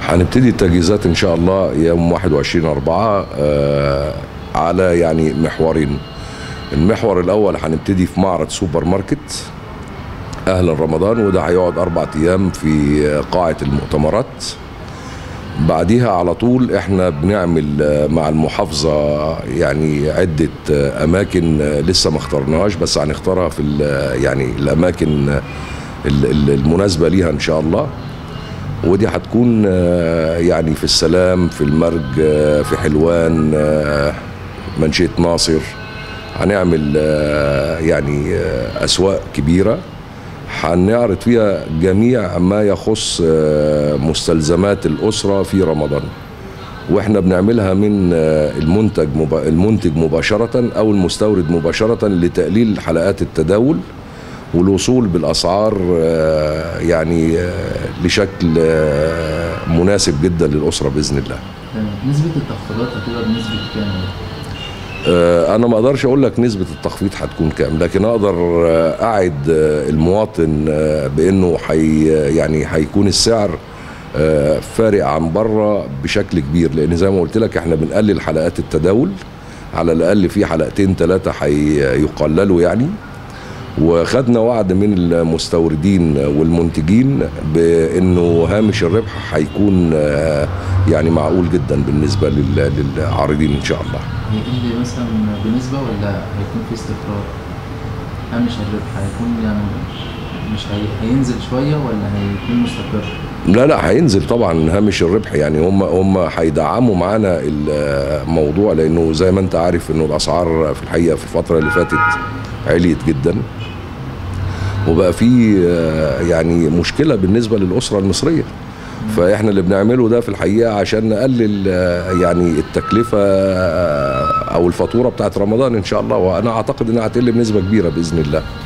هنبتدي التجهيزات ان شاء الله يوم 21 4 آه على يعني محورين المحور الاول هنبتدي في معرض سوبر ماركت اهلا رمضان وده هيقعد اربع ايام في قاعه المؤتمرات بعديها على طول احنا بنعمل آه، مع المحافظه يعني عده آه، اماكن آه، لسه ما اخترناهاش بس هنختارها في ال- يعني الاماكن آه، ال- ال- المناسبه ليها ان شاء الله ودي هتكون آه، يعني في السلام في المرج آه، في حلوان آه، منشيه ناصر هنعمل آه، يعني آه، اسواق كبيره هنعرض فيها جميع ما يخص آه، مستلزمات الاسره في رمضان واحنا بنعملها من آه، المنتج مبا- المنتج مباشره او المستورد مباشره لتقليل حلقات التداول والوصول بالاسعار آه، يعني آه، لشكل آه، مناسب جدا للاسره باذن الله. تمام. نسبة التخفيضات هتبقى بنسبة كام؟ آه، انا ما اقدرش اقول لك نسبه التخفيض هتكون كام لكن اقدر آه، اعد آه، المواطن آه، بانه حي يعني هيكون السعر آه، فارق عن بره بشكل كبير لان زي ما قلت لك احنا بنقلل حلقات التداول على الاقل في حلقتين ثلاثه هيقللوا يعني وخدنا وعد من المستوردين والمنتجين بانه هامش الربح هيكون آه، يعني معقول جدا بالنسبه لل- للعارضين ان شاء الله هيقل مثلا بنسبة ولا هيكون في استقرار؟ هامش الربح هيكون يعني مش هي... هينزل شوية ولا هيكون مستقر؟ لا لا هينزل طبعا هامش الربح يعني هم هم هيدعموا معانا الموضوع لانه زي ما انت عارف انه الاسعار في الحقيقه في الفتره اللي فاتت عليت جدا وبقى في آه، يعني مشكله بالنسبه للاسره المصريه فاحنا اللي بنعمله ده في الحقيقه عشان نقلل آه، يعني التكلفه آه، او الفاتوره بتاعت رمضان ان شاء الله وانا اعتقد انها هتقل بنسبه كبيره باذن الله